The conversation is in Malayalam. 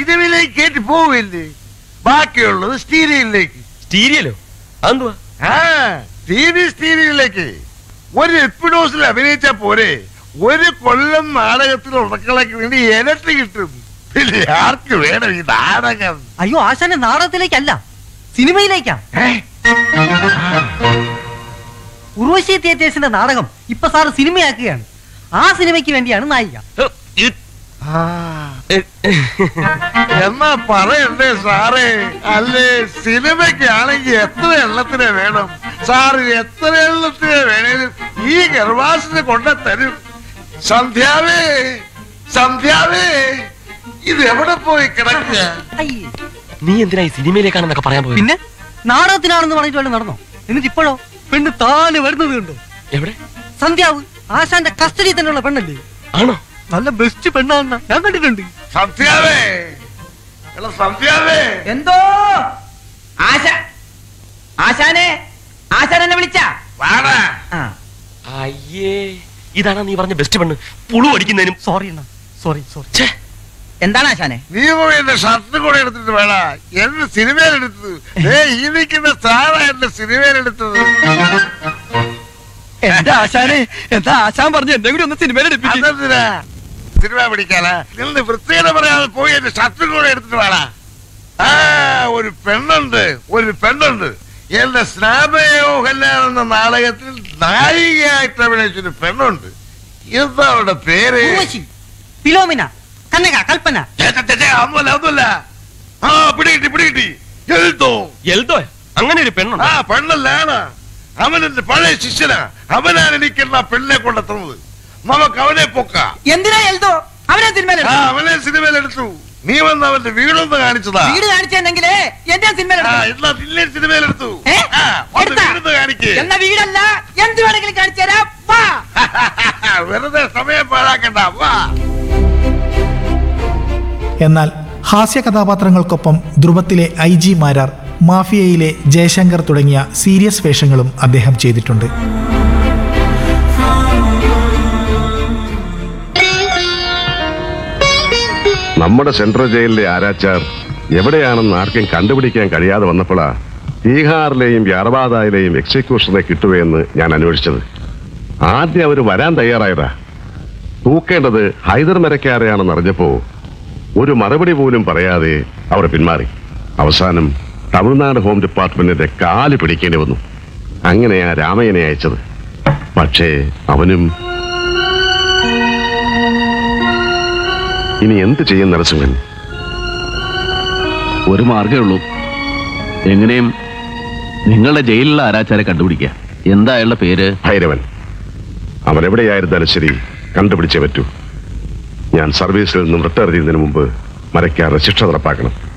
സിനിമയിലേക്ക് കയറ്റി പോവില്ലേ ബാക്കിയുള്ളത് സ്റ്റീരിയലിലേക്ക് സ്റ്റീരിയലോ അതെന്തുവാ ആ ടി വി സ്റ്റീരിയലിലേക്ക് ഒരു എപ്പിഡോസിൽ അഭിനയിച്ച പോരെ ഒരു കൊല്ലം നാടകത്തിൽ ഉടക്കളയ്ക്ക് വേണ്ടി ഇരട്ടി കിട്ടും പിന്നെ ആർക്ക് വേണം ഈ നാടകം അയ്യോ ആശാന്റെ നാടകത്തിലേക്കല്ല സിനിമയിലേക്കാ ഏ? ഉർവശി തിയേറ്റേഴ്സിന്റെ നാടകം ഇപ്പൊ സാറ് സിനിമയാക്കുകയാണ് ആ സിനിമയ്ക്ക് വേണ്ടിയാണ് നായിക ഹ്, ഇത്, ആ, ഏ, എന്നാ പറയണ്ടേ സാറേ അല്ലേ സിനിമയ്ക്കാണെങ്കിൽ എത്ര എണ്ണത്തിനെ വേണം സാറ് എത്ര എണ്ണത്തിനെ വേണേലും ഈ ഗർഭാസിന് കൊണ്ട തരും സന്ധ്യാവേ സന്ധ്യാവേ ഇത് എവിടെ പോയി കിടക്കുക അയ്യേ നീ എന്തിനാ ഈ സിനിമയിലേക്കാണെന്നൊക്കെ പറയാൻ പോയി പിന്നെ നാടകത്തിനാണെന്ന് പറഞ്ഞിട്ട് വല്ലതും നടന്നോ എന്നിട്ട് ഇപ്പോഴോ പെണ്ണ് താന് വരുന്നത് കണ്ടോ എവിടെ സന്ധ്യാവ് ആശാന്റെ കസ്റ്റഡി തന്നെയുള്ള പെണ്ണല്ലേ ആണോ നല്ല ബെസ്റ്റ് പെണ്ണാണെന്ന ഞാൻ കണ്ടിട്ടുണ്ട് സന്ധ്യാവേ എടാ സന്ധ്യാവേ എന്തോ ആശ ആശാനെ ആശാൻ എന്നെ വിളിച്ച വാടാ അയ്യേ ഇതാണ് നീ പറഞ്ഞ ബെസ്റ്റ് പെണ്ണ് പുളു അടിക്കുന്നതിനും സോറി അണ്ണ സോറി സോറി ഛേ, എന്താണ് ആശാനെ നീ പോയി എന്റെ ഷർട്ട് കൂടെ എടുത്തിട്ട് വേണ എന്റെ സിനിമയിലെടുത്തത് ഏ ഈ നിൽക്കുന്ന സാറാ എന്റെ സിനിമയിലെടുത്തത് എന്താ ആശാനെ എന്താ ആശാൻ പറഞ്ഞു എന്നെ കൂടി ഒന്ന് സിനിമയിൽ അതെന്തിനാ സിനിമ പിടിക്കാനാ നിന്ന് വൃത്തിയുടെ പറയാതെ പോയി എന്റെ ഷർട്ട് കൂടെ എടുത്തിട്ട് വേണ ആ ഒരു പെണ്ണുണ്ട് ഒരു പെണ്ണുണ്ട് എന്റെ സ്നാപയോഹല്ലാൻ എന്ന നാടകത്തിൽ നായികയായിട്ട് അഭിനയിച്ചൊരു പെണ്ണുണ്ട് എന്താ അവളുടെ പേര് ഉർവശി ഫിലോമിന കനക കൽപ്പന ഛെ, ഛെ, ഛെ, ഛെ, ഒന്നുമല്ല ഒന്നുമല്ല ആ പിടികിട്ടി പിടികിട്ടി എഴുത്തോ എൽദോ അങ്ങനെ ഒരു പെണ്ണുണ്ട് ആ പെണ്ണല്ലാണ് അവൻ എന്റെ പഴയ ശിഷ്യനാ അവനാണ് എനിക്കെന്ന പെണ്ണിനെ കൊണ്ടെത്തുന്നത് നമുക്ക് അവനെ പൊക്കാം എന്തിനാ എൽദോ അവനെ സിനിമയിൽ ആ അവനെ സിനിമയിൽ എടുത്തു നീ വന്ന് അവന്റെ വീടൊന്ന് കാണിച്ചതാ വീട് കാണിച്ചെന്നെങ്കിലേ എന്റെ സിനിമയിൽ ആ എന്നാ നിന്നെ സിനിമയിൽ എടുത്തു ഏ? ആ, വന്ന് എടുത്താ? വീടൊന്ന് കാണിക്ക് എന്ന വീടല്ല എന്ത് വേണമെങ്കിലും കാണിച്ചു തരാം വാ വെറുതെ സമയം പാഴാക്കണ്ട വാ എന്നാൽ ഹാസ്യ കഥാപാത്രങ്ങൾക്കൊപ്പം ധ്രുവത്തിലെ ഐ ജി മാരാർ മാഫിയയിലെ ജയശങ്കർ തുടങ്ങിയ സീരിയസ് വേഷങ്ങളും അദ്ദേഹം ചെയ്തിട്ടുണ്ട് നമ്മുടെ സെൻട്രൽ ജയിലിലെ ആരാച്ചാർ എവിടെയാണെന്ന് ആർക്കും കണ്ടുപിടിക്കാൻ കഴിയാതെ വന്നപ്പോഴാ ബീഹാറിലെയും യാർവാദയിലെയും എക്സിക്യൂഷനെ കിട്ടുകയെന്ന് ഞാൻ അന്വേഷിച്ചത് ആദ്യം അവർ വരാൻ തയ്യാറായതാ തൂക്കേണ്ടത് ഹൈദർ മരക്കാരെയാണെന്ന് അറിഞ്ഞപ്പോ ഒരു മറുപടി പോലും പറയാതെ അവർ പിന്മാറി അവസാനം തമിഴ്നാട് ഹോം ഡിപ്പാർട്ട്മെന്റിന്റെ കാല് പിടിക്കേണ്ടി വന്നു അങ്ങനെയാ രാമയ്യനെ അയച്ചത് പക്ഷേ അവനും ഇനി എന്ത് ചെയ്യും നരസിംഹൻ ഒരു മാർഗമേ ഉള്ളൂ എങ്ങനെയും നിങ്ങളുടെ ജയിലിലുള്ള ആരാച്ചാരെ കണ്ടുപിടിക്കുക എന്താ അയാളുടെ പേര് ഭൈരവൻ അവൻ എവിടെയായിരുന്നാലും ശരി കണ്ടുപിടിച്ചേ പറ്റൂ ഞാൻ സർവീസിൽ നിന്നും റിട്ടയർ ചെയ്യുന്നതിന് മുമ്പ് മരയ്ക്കാറ് ശിക്ഷ നടപ്പാക്കണം